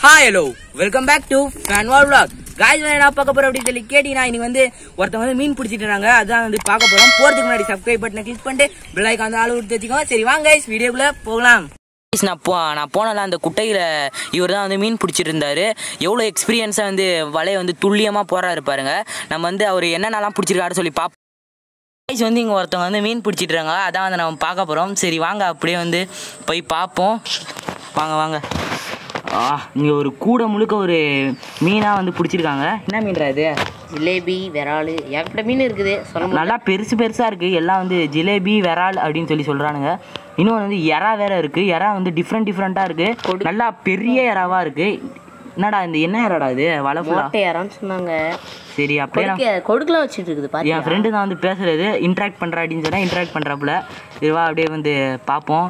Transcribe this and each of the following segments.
Hi hello welcome back to ஃபேன் வால் vlog guys என்ன பார்க்க போறோம் அப்படின்னு சொல்லி கேட்டீங்கன்னா இன்னைக்கு வந்து ஒருத்தவங்க வந்து மீன் பிடிச்சிட்டு இருக்காங்க அதான் வந்து பார்க்க போறோம் போறதுக்கு முன்னாடி சப்ஸ்கிரைப் பட்டனை கிளிக் பண்ணிட்டு பெல் ஐக்கான் வந்து ஆளு கொடுத்து வச்சுக்கோங்க சரி வாங்க guys வீடியோக்குள்ள போகலாம் நான் போ நான் போனல அந்த குட்டையில் இவர் தான் வந்து மீன் பிடிச்சிட்டு இருந்தாரு எவ்வளோ எக்ஸ்பீரியன்ஸாக வந்து வலையை வந்து துல்லியமாக போறாரு பாருங்க நம்ம வந்து அவர் என்னென்னலாம் பிடிச்சிருக்காரு சொல்லி பார்ப்போம் guys வந்து இங்கே ஒருத்தவங்க வந்து மீன் பிடிச்சிட்டு இருக்காங்க அதான் வந்து நம்ம பார்க்க போகிறோம் சரி வாங்க அப்படியே வந்து போய் பார்ப்போம் வாங்க வாங்க ஆ இங்கே ஒரு கூடை முழுக்க ஒரு மீனாக வந்து பிடிச்சிருக்காங்க என்ன மீன்டா இது ஜிலேபி விரால் ஏகப்பட்ட மீன் இருக்குது சொல்ல முடியல நல்லா பெருசு பெருசாக இருக்குது எல்லாம் வந்து ஜிலேபி விரால் அப்படின்னு சொல்லி சொல்கிறானுங்க இன்னொன்று வந்து எறா வேற இருக்குது எறா வந்து டிஃப்ரெண்ட் டிஃப்ரெண்ட்டாக இருக்குது நல்லா பெரிய எறாவா இருக்குது என்னடா இந்த என்ன எறாடா இது வலை ஃபுல்லா மோட்டையாரான்னு சொன்னாங்க சரி அப்படியே நான் கொடுக்க கொடுக்கலாம் வச்சுட்டு இருக்குது பாத்தியா என் ஃப்ரெண்டு தான் வந்து பேசுறது இன்ட்ராக்ட் பண்ணுற அப்படின்னு சொன்னால் இன்ட்ராக்ட் பண்ணுறாப்புல இதுவா அப்படியே வந்து பார்ப்போம்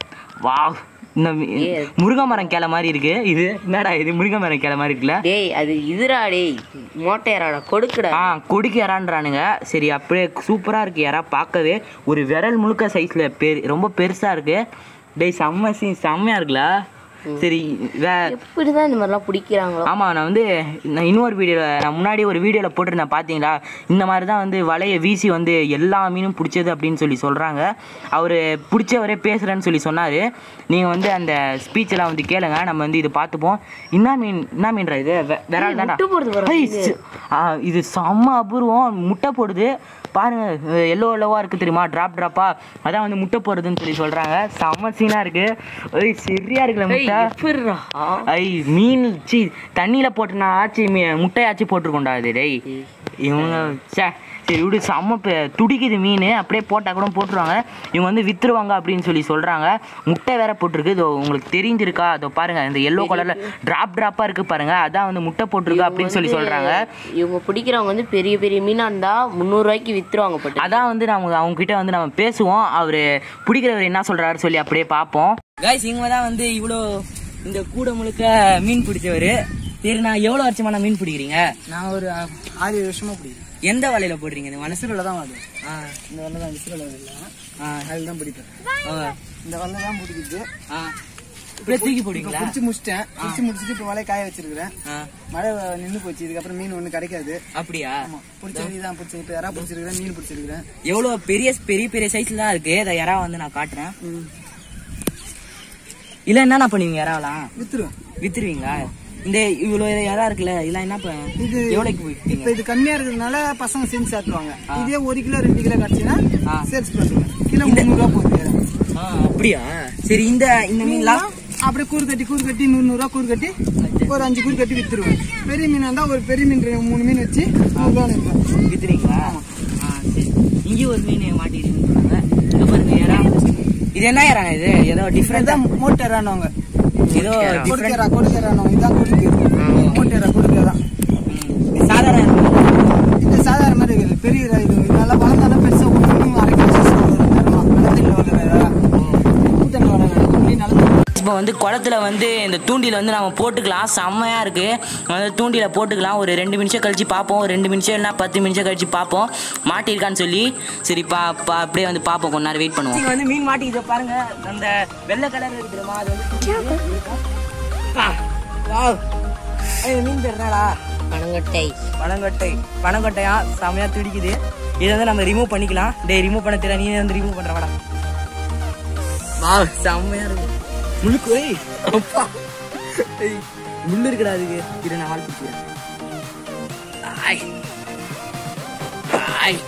வா இந்த மீ- முருங்கை மரம் கிளை மாதிரி இருக்கு இது என்னடா இது முருங்கை மரம் கிளை மாதிரி இருக்குல்ல டேய் அது இதுடா டேய் மோட்டையாராடா கொடுக்குடா ஆ கொடிக்கு இறான்றானுங்க சரி அப்படியே சூப்பராக இருக்கு இறா பார்க்கவே ஒரு விரல் முழுக்க சைஸில் பெரு ரொம்ப பெருசாக இருக்கு டேய் செம்ம சீ செம்மையாக இருக்குல்ல சரி வே எப்படிதான் இந்த மாதிரிலாம் பிடிக்கிறாங்களோ ஆமாம் நான் வந்து நான் இன்னொரு வீடியோவில் நான் முன்னாடி ஒரு வீடியோவில் போட்டிருந்தேன் பார்த்தீங்களா இந்த மாதிரி தான் வந்து வலையை வீசி வந்து எல்லா மீனும் பிடிச்சது அப்படின்னு சொல்லி சொல்கிறாங்க அவர் பிடிச்சவரே பேசுகிறேன்னு சொல்லி சொன்னார் நீங்கள் வந்து அந்த ஸ்பீச்செல்லாம் வந்து கேளுங்க நம்ம வந்து இது பார்த்துப்போம் என்ன மீன் என்ன மீன்றா இது வெ- விரால் தான்டா முட்டை போடுது பாரு, ஐய், சி- ஆ, இது செம்ம அபூர்வம் முட்டை போடுது பாருங்க எல்லோ எல்லோவா இருக்கு தெரியுமா டிராப் டிராப்பா அதான் வந்து முட்டை போடுறதுன்னு சொல்லி சொல்றாங்க செம்ம சீனா இருக்கு ஐய் சரியா இருக்குல்ல முட்டை எப்படிடா ஐ மீன் சி தண்ணியில போட்டுனா ஆச்சு மீ- முட்டையாச்சு போட்டிருக்கோண்டா அது டேய் இவங்க சே சரி விடு செம்ம பெ- துடிக்குது மீன் அப்படியே போட்டால் கூட போட்டுருவாங்க இவங்க வந்து வித்துருவாங்க அப்படின்னு சொல்லி சொல்கிறாங்க முட்டை வேற போட்டிருக்கு இதோ உங்களுக்கு தெரிஞ்சிருக்கா அதோ பாருங்க இந்த எல்லோ கலரில் ட்ராப் ட்ராப்பாக இருக்கு பாருங்க அதான் வந்து முட்டை போட்டிருக்கு அப்படின்னு சொல்லி சொல்கிறாங்க இவங்க பிடிக்கிறவங்க வந்து பெரிய பெரிய மீனா இருந்தா முந்நூறுரூவாய்க்கு வித்துருவாங்க பட்டு அதான் வந்து நம்ம அவங்க கிட்ட வந்து நம்ம பேசுவோம் அவர் பிடிக்கிறவர் என்ன சொல்றாரு சொல்லி அப்படியே பார்ப்போம் கைஸ் இவங்க தான் வந்து இவ்வளோ இந்த கூட முழுக்க மீன் பிடிச்சவர் சரி நான் எவ்வளோ வருஷமா நான் மீன் பிடிக்கிறீங்க நான் ஒரு அஹ், ஆறு ஏழு வருஷமா பிடிக்கிறேன் எந்த வலையில போடுறீங்க இந்த மனசு விசிறில் தான் வாடு ஆ இந்த வல்ல தான் விசிறில் இல்லை ஆ அதில் தான் பிடிப்பேன் ஆ, இந்த வல்ல தான் பிடிக்குது ஆ இப்படியே தூக்கி இப்போ போடுவீங்களா பிடிச்சி முடிச்சிட்டேன் பிடிச்சி முடிச்சிட்டு இப்போ வலையை காய வச்சிருக்கிறேன் ஆ மழை நின்று போச்சு இதுக்கப்புறம் மீன் ஒன்றும் கிடைக்காது அப்படியா ஆமா பிடிச்ச மீன் தான் பிடிச்சி இப்போ யாரா பிடிச்சிருக்கிறேன் மீன் பிடிச்சிருக்கிறேன் எவ்வளோ பெரிய பெரிய பெரிய சைஸ்ல தான் இருக்கு அதை யாரா வந்து நான் காட்டுறேன் இல்ல என்னண்ணா பண்ணுவீங்க யாராவலாம் வித்துருவேன் வித்துருவீங்களா இந்த இவ்வளோ யாரா இருக்குல்ல இதெல்லாம் என்ன பண்ண இது எவ்வளோக்கு போயிட்டீங்க இப்போ இது கம்மியா இருக்கிறதுனால பசங்க செஞ்சு சாப்பிடுவாங்க இதே ஒரு கிலோ ரெண்டு கிலோ கிடச்சுன்னா ஆ. சேல்ஸ் பண்ணுவேன் கிலோ முந்நூறுரூவா போகுது ஆ அப்படியா சரி இந்த இந்த மீன்லாம் அப்படியே கூறு கட்டி கூறு கட்டி நூறு நூறுரூவா கூறு கட்டி ஒரு அஞ்சு கூறு கட்டி வித்துருவேன் பெரிய மீனாக இருந்தால் ஒரு பெரிய மீன் ரெண்டு- மூணு மீன் வச்சு நூறுரூவா நிற்பேன் வித்துறீங்களா ஆ சரி இங்கேயும் ஒரு மீன் மாட்டிருக்குன்னு சொன்னாங்க இங்க பாருங்க யாரா இது என்ன யாரா இது ஏதோ டிஃப்ரெண்டா இதான் மோட்டரானவங்க ஏதோ different- கொடுக்கறா கொடுக்கறானவங்க இதான் கொடுக்கு மோட்டரா கொடுக்கறதான் இது சாதாரண இது சாதாரண மாதிரி இருக்குது பெரிய இதா இது இது நல்லா வளர்ந்தாலும் பெருசாக ஒன்றும் அரை கிலோ size வரும் தருமா நிலத்தில் வளர்றதா கூட்டணி வளர்ற நல்லது இப்போ வந்து குளத்துல வந்து இந்த தூண்டில வந்து நம்ம போட்டுக்கலாம் செம்மையா இருக்கு வந்து தூண்டில போட்டுக்கலாம் ஒரு ரெண்டு நிமிஷம் கழிச்சு பார்ப்போம் ஒரு ரெண்டு நிமிஷம் இல்லைனா பத்து நிமிஷம் கழிச்சு பார்ப்போம் மாட்டிருக்கான்னு சொல்லி சரி பா பா- அப்படியே வந்து பார்ப்போம் கொஞ்ச நேரம் வெயிட் பண்ணுவோம் வந்து மீன் மாட்டிக்கிது பாருங்க அந்த வெள்ளை கலர் இருக்குதுமா அது வந்து மீன் பேர் என்னடா பனங்கொட்டை பனங்கொட்டை பனங்கொட்டையா செமையா துடிக்குது இதை வந்து நம்ம ரிமூவ் பண்ணிக்கலாம் டேய் ரிமூவ் பண்ண தெரியல நீ வந்து ரிமூவ் பண்ற வாடா வா செம்மையா இருக்கு முழுக்கு வை அப்பா ஏய், முள்ளு இருக்குடா அதுக்கு இரு நான் ஆள் பிடிக்கிறேன் ஆய் ஆய்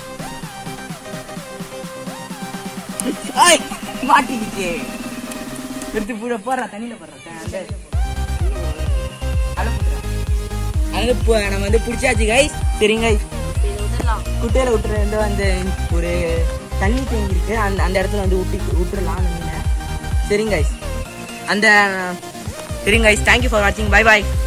ஆய் மாட்டிக்கிச்சே எடுத்து போட போடுறா தண்ணியில போடுறா அந்த அதுல போட்டுறா. அது இப்போ நம்ம வந்து பிடிச்சாச்சு கைஸ் சரிங்க guys. குட்டையில விட்டுற வந்து அந்த ஒரு தண்ணி தேங்கி இருக்கு அந்த அந்த இடத்துல வந்து விட்டு விட்டுறலாம் அந்த மீனை சரிங்க guys. அந்த சரிங்க கைஸ் தேங்க்யூ ஃபார் வாட்சிங் பை பாய்